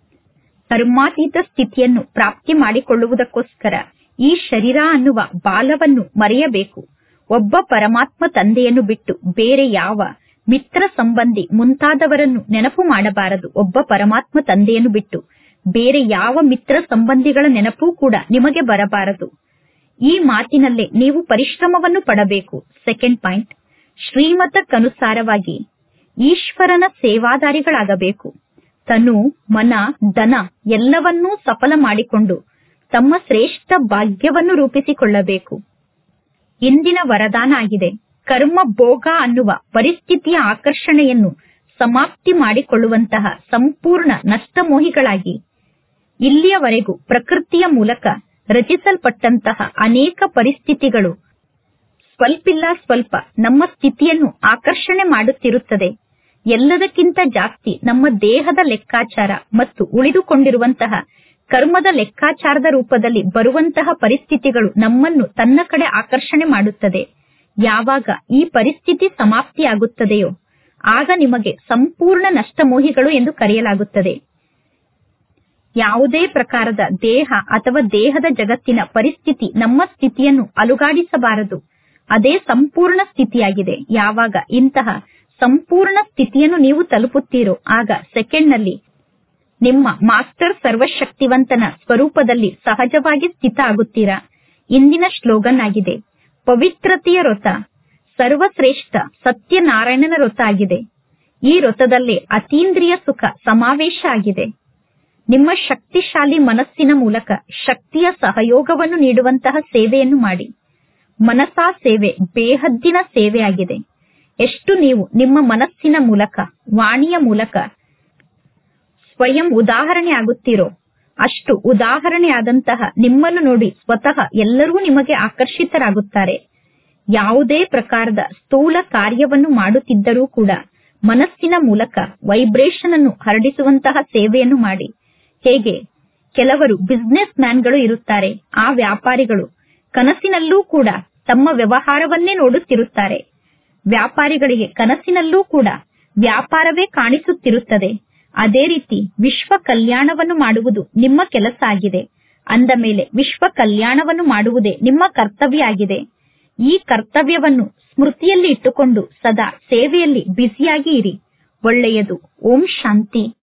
[SPEAKER 1] ಕರ್ಮಾತೀತ ಸ್ಥಿತಿಯನ್ನು ಪ್ರಾಪ್ತಿ ಮಾಡಿಕೊಳ್ಳುವುದಕ್ಕೋಸ್ಕರ ಈ ಶರೀರ ಅನ್ನುವ ಬಾಲವನ್ನು ಮರೆಯಬೇಕು ಒಬ್ಬ ಪರಮಾತ್ಮ ತಂದೆಯನ್ನು ಬಿಟ್ಟು ಬೇರೆ ಯಾವ ಮಿತ್ರ ಸಂಬಂಧಿ ಮುಂತಾದವರನ್ನು ನೆನಪು ಮಾಡಬಾರದು ಒಬ್ಬ ಪರಮಾತ್ಮ ತಂದೆಯನ್ನು ಬಿಟ್ಟು ಬೇರೆ ಯಾವ ಮಿತ್ರ ಸಂಬಂಧಿಗಳ ನೆನಪೂ ಕೂಡ ನಿಮಗೆ ಬರಬಾರದು ಈ ಮಾತಿನಲ್ಲೇ ನೀವು ಪರಿಶ್ರಮವನ್ನು ಪಡಬೇಕು ಸೆಕೆಂಡ್ ಪಾಯಿಂಟ್ ಶ್ರೀಮತಕ್ಕನುಸಾರವಾಗಿ ಈಶ್ವರನ ಸೇವಾದಾರಿಗಳಾಗಬೇಕು ತನು ಮನ ಧನ ಎಲ್ಲವನ್ನೂ ಸಫಲ ಮಾಡಿಕೊಂಡು ತಮ್ಮ ಶ್ರೇಷ್ಠ ಭಾಗ್ಯವನ್ನು ರೂಪಿಸಿಕೊಳ್ಳಬೇಕು ಇಂದಿನ ವರದಾನ ಆಗಿದೆ ಕರ್ಮ ಭೋಗ ಅನ್ನುವ ಪರಿಸ್ಥಿತಿಯ ಆಕರ್ಷಣೆಯನ್ನು ಸಮಾಪ್ತಿ ಮಾಡಿಕೊಳ್ಳುವಂತಹ ಸಂಪೂರ್ಣ ನಷ್ಟಮೋಹಿಗಳಾಗಿ ಇಲ್ಲಿಯವರೆಗೂ ಪ್ರಕೃತಿಯ ಮೂಲಕ ರಚಿಸಲ್ಪಟ್ಟಂತಹ ಅನೇಕ ಪರಿಸ್ಥಿತಿಗಳು ಸ್ವಲ್ಪಿಲ್ಲ ಸ್ವಲ್ಪ ನಮ್ಮ ಸ್ಥಿತಿಯನ್ನು ಆಕರ್ಷಣೆ ಮಾಡುತ್ತಿರುತ್ತದೆ ಎಲ್ಲದಕ್ಕಿಂತ ಜಾಸ್ತಿ ನಮ್ಮ ದೇಹದ ಲೆಕ್ಕಾಚಾರ ಮತ್ತು ಉಳಿದುಕೊಂಡಿರುವಂತಹ ಕರ್ಮದ ಲೆಕ್ಕಾಚಾರದ ರೂಪದಲ್ಲಿ ಬರುವಂತಹ ಪರಿಸ್ಥಿತಿಗಳು ನಮ್ಮನ್ನು ತನ್ನ ಕಡೆ ಆಕರ್ಷಣೆ ಮಾಡುತ್ತದೆ ಯಾವಾಗ ಈ ಪರಿಸ್ಥಿತಿ ಸಮಾಪ್ತಿಯಾಗುತ್ತದೆಯೋ ಆಗ ನಿಮಗೆ ಸಂಪೂರ್ಣ ನಷ್ಟಮೋಹಿಗಳು ಎಂದು ಕರೆಯಲಾಗುತ್ತದೆ ಯಾವುದೇ ಪ್ರಕಾರದ ದೇಹ ಅಥವಾ ದೇಹದ ಜಗತ್ತಿನ ಪರಿಸ್ಥಿತಿ ನಮ್ಮ ಸ್ಥಿತಿಯನ್ನು ಅಲುಗಾಡಿಸಬಾರದು ಅದೇ ಸಂಪೂರ್ಣ ಸ್ಥಿತಿಯಾಗಿದೆ ಯಾವಾಗ ಇಂತಹ ಸಂಪೂರ್ಣ ಸ್ಥಿತಿಯನ್ನು ನೀವು ತಲುಪುತ್ತೀರೋ ಆಗ ಸೆಕೆಂಡ್ನಲ್ಲಿ ನಿಮ್ಮ ಮಾಸ್ಟರ್ ಸರ್ವಶಕ್ತಿವಂತನ ಸ್ವರೂಪದಲ್ಲಿ ಸಹಜವಾಗಿ ಸ್ಥಿತ ಆಗುತ್ತೀರಾ ಇಂದಿನ ಸ್ಲೋಗನ್ ಆಗಿದೆ ಪವಿತ್ರತೆಯ ವ್ರತ ಸರ್ವಶ್ರೇಷ್ಠ ಸತ್ಯನಾರಾಯಣನ ವ್ರತ ಆಗಿದೆ ಈ ವ್ರತದಲ್ಲೇ ಅತೀಂದ್ರಿಯ ಸುಖ ಸಮಾವೇಶ ಆಗಿದೆ ನಿಮ್ಮ ಶಕ್ತಿಶಾಲಿ ಮನಸ್ಸಿನ ಮೂಲಕ ಶಕ್ತಿಯ ಸಹಯೋಗವನ್ನು ನೀಡುವಂತಹ ಸೇವೆಯನ್ನು ಮಾಡಿ ಮನಸಾ ಸೇವೆ ಬೇಹದ್ದಿನ ಸೇವೆಯಾಗಿದೆ ಎಷ್ಟು ನೀವು ನಿಮ್ಮ ಮನಸ್ಸಿನ ಮೂಲಕ ವಾಣಿಯ ಮೂಲಕ ಸ್ವಯಂ ಉದಾಹರಣೆ ಆಗುತ್ತೀರೋ ಅಷ್ಟು ಉದಾಹರಣೆಯಾದಂತಹ ನಿಮ್ಮನ್ನು ನೋಡಿ ಸ್ವತಃ ಎಲ್ಲರೂ ನಿಮಗೆ ಆಕರ್ಷಿತರಾಗುತ್ತಾರೆ ಯಾವುದೇ ಪ್ರಕಾರದ ಸ್ಥೂಲ ಕಾರ್ಯವನ್ನು ಮಾಡುತ್ತಿದ್ದರೂ ಕೂಡ ಮನಸ್ಸಿನ ಮೂಲಕ ವೈಬ್ರೇಷನ್ ಅನ್ನು ಹರಡಿಸುವಂತಹ ಸೇವೆಯನ್ನು ಮಾಡಿ ಹೇಗೆ ಕೆಲವರು ಬಿಸ್ನೆಸ್ ಮ್ಯಾನ್ಗಳು ಇರುತ್ತಾರೆ ಆ ವ್ಯಾಪಾರಿಗಳು ಕನಸಿನಲ್ಲೂ ಕೂಡ ತಮ್ಮ ವ್ಯವಹಾರವನ್ನೇ ನೋಡುತ್ತಿರುತ್ತಾರೆ ವ್ಯಾಪಾರಿಗಳಿಗೆ ಕನಸಿನಲ್ಲೂ ಕೂಡ ವ್ಯಾಪಾರವೇ ಕಾಣಿಸುತ್ತಿರುತ್ತದೆ ಅದೇ ರೀತಿ ವಿಶ್ವ ಕಲ್ಯಾಣವನ್ನು ಮಾಡುವುದು ನಿಮ್ಮ ಕೆಲಸ ಆಗಿದೆ ಅಂದ ಮೇಲೆ ವಿಶ್ವ ಕಲ್ಯಾಣವನ್ನು ಮಾಡುವುದೇ ನಿಮ್ಮ ಕರ್ತವ್ಯ ಆಗಿದೆ ಈ ಕರ್ತವ್ಯವನ್ನು ಸ್ಮೃತಿಯಲ್ಲಿ ಇಟ್ಟುಕೊಂಡು ಸದಾ ಸೇವೆಯಲ್ಲಿ ಬ್ಯುಸಿಯಾಗಿ ಇರಿ ಒಳ್ಳೆಯದು ಓಂ ಶಾಂತಿ